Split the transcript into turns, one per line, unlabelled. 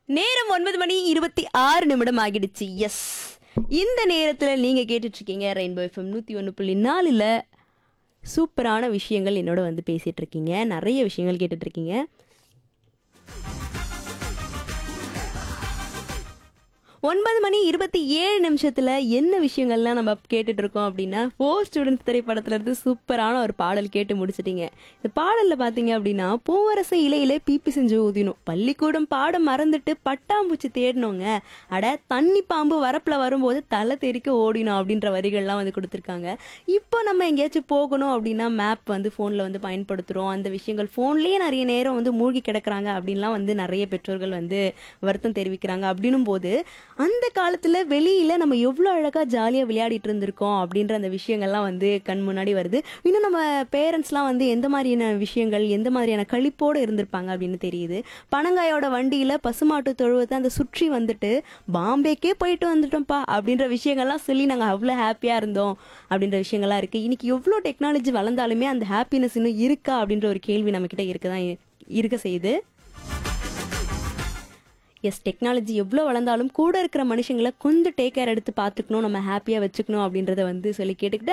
நேரம் ஒன்பது மணி இருபத்தி ஆறு நிமிடம் ஆகிடுச்சு எஸ் இந்த நேரத்தில் நீங்கள் கேட்டுட்டு இருக்கீங்க ரெயின்போ எஃப்எம் நூற்றி ஒன்று புள்ளி நாலில் சூப்பரான விஷயங்கள் என்னோட வந்து பேசிட்டு இருக்கீங்க நிறைய விஷயங்கள் கேட்டுட்டு இருக்கீங்க ஒன்பது மணி இருபத்தி ஏழு நிமிஷத்துல என்ன விஷயங்கள்லாம் நம்ம கேட்டுட்டு இருக்கோம் அப்படின்னா ஃபோர் ஸ்டூடெண்ட்ஸ் திரைப்படத்துல இருந்து சூப்பரான ஒரு பாடல் கேட்டு முடிச்சிட்டீங்க இந்த பாடல்ல பாத்தீங்க அப்படின்னா பூவரச இலையிலே பீப்பி செஞ்சு ஊதினோம் பள்ளிக்கூடம் பாடம் மறந்துட்டு பட்டாம்பூச்சி தேடினோங்க அட தண்ணி பாம்பு வரப்புல வரும்போது தலை தெறிக்க ஓடினோம் அப்படின்ற வரிகள்லாம் வந்து கொடுத்துருக்காங்க இப்போ நம்ம எங்கேயாச்சும் போகணும் அப்படின்னா மேப் வந்து ஃபோனில் வந்து பயன்படுத்துகிறோம் அந்த விஷயங்கள் ஃபோன்லேயே நிறைய நேரம் வந்து மூழ்கி கிடக்குறாங்க அப்படின்லாம் வந்து நிறைய பெற்றோர்கள் வந்து வருத்தம் தெரிவிக்கிறாங்க அப்படின்னும் போது அந்த காலத்தில் வெளியில் நம்ம எவ்வளோ அழகாக ஜாலியாக விளையாடிட்டு இருந்திருக்கோம் அப்படின்ற அந்த விஷயங்கள்லாம் வந்து கண் முன்னாடி வருது இன்னும் நம்ம பேரண்ட்ஸ்லாம் வந்து எந்த மாதிரியான விஷயங்கள் எந்த மாதிரியான கழிப்போடு இருந்திருப்பாங்க அப்படின்னு தெரியுது பனங்காயோட வண்டியில் பசுமாட்டு தொழுவத்தை அந்த சுற்றி வந்துட்டு பாம்பேக்கே போயிட்டு வந்துட்டோம்ப்பா அப்படின்ற விஷயங்கள்லாம் சொல்லி நாங்கள் அவ்வளோ ஹாப்பியாக இருந்தோம் அப்படின்ற விஷயங்கள்லாம் இருக்குது இன்னைக்கு எவ்வளோ டெக்னாலஜி வளர்ந்தாலுமே அந்த ஹாப்பினஸ் இன்னும் இருக்கா அப்படின்ற ஒரு கேள்வி நம்மக்கிட்ட இருக்க தான் இருக்க செய்யுது எஸ் டெக்னாலஜி எவ்வளோ வளர்ந்தாலும் கூட இருக்கிற மனுஷங்களை கொஞ்சம் டேக் கேர் எடுத்து பார்த்துக்கணும் நம்ம ஹாப்பியாக வச்சுக்கணும் அப்படின்றத வந்து சொல்லி கேட்டுக்கிட்டு